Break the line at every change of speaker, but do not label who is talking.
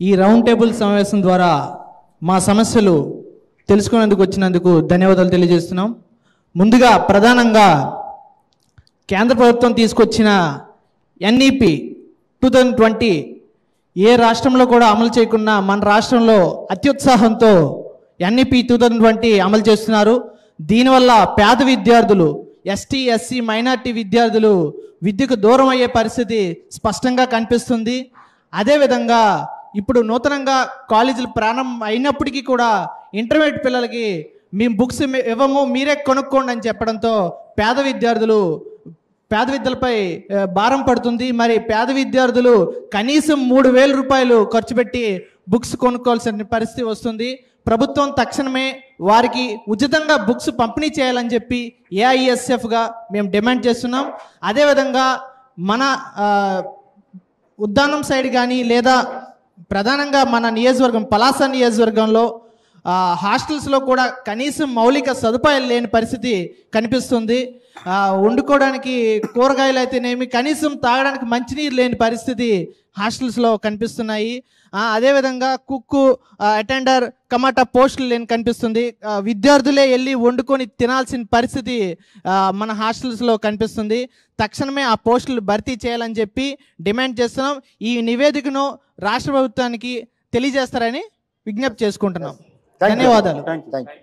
ఈ round table సమావేశం ద్వారా మా సమస్యలు తెలుసుకునేందుకు వచ్చినందుకు ధన్యవాదాలు తెలియజేస్తున్నాం ముందుగా ప్రధానంగా కేంద్ర ప్రభుత్వం తీసుకొచ్చిన ఎన్ఈపి టూ థౌజండ్ ట్వంటీ ఏ రాష్ట్రంలో కూడా అమలు చేయకుండా మన రాష్ట్రంలో అత్యుత్సాహంతో ఎన్ఈపి టూ థౌజండ్ ట్వంటీ అమలు చేస్తున్నారు దీనివల్ల పేద విద్యార్థులు ఎస్టీ ఎస్సీ మైనార్టీ విద్యార్థులు విద్యకు దూరం అయ్యే పరిస్థితి స్పష్టంగా కనిపిస్తుంది అదేవిధంగా ఇప్పుడు నూతనంగా కాలేజీలు ప్రారంభం అయినప్పటికీ కూడా ఇంటర్మీడియట్ పిల్లలకి మేము బుక్స్ ఇవ్వము మీరే కొనుక్కోండి అని చెప్పడంతో పేద విద్యార్థులు పేద విద్యలపై ఆ, భారం పడుతుంది మరి పేద విద్యార్థులు కనీసం మూడు వేల రూపాయలు ఖర్చు పెట్టి బుక్స్ కొనుక్కోవాల్సిన పరిస్థితి వస్తుంది ప్రభుత్వం తక్షణమే వారికి ఉచితంగా బుక్స్ పంపిణీ చేయాలని చెప్పి ఏఐఎస్ఎఫ్గా మేము డిమాండ్ చేస్తున్నాం అదేవిధంగా మన ఆ, ఉద్దానం సైడ్ కానీ లేదా ప్రధానంగా మన నియోజకవర్గం పలాస నియోజకవర్గంలో ఆ, హాస్టల్స్లో కూడా కనీసం మౌలిక సదుపాయాలు లేని పరిస్థితి కనిపిస్తుంది ఆ, వండుకోవడానికి కూరగాయలు అయితేనేమి కనీసం తాగడానికి మంచినీరు లేని పరిస్థితి హాస్టల్స్లో కనిపిస్తున్నాయి ఆ, అదేవిధంగా కుక్కు అటెండర్ కమాటా పోస్టులు లేని కనిపిస్తుంది ఆ, విద్యార్థులే వెళ్ళి వండుకొని తినాల్సిన పరిస్థితి ఆ, మన హాస్టల్స్లో కనిపిస్తుంది తక్షణమే ఆ పోస్టులు భర్తీ చేయాలని చెప్పి డిమాండ్ చేస్తున్నాం ఈ నివేదికను రాష్ట్ర ప్రభుత్వానికి తెలియజేస్తారని విజ్ఞప్తి చేసుకుంటున్నాం ధన్యవాదాలు
థ్యాంక్ యూ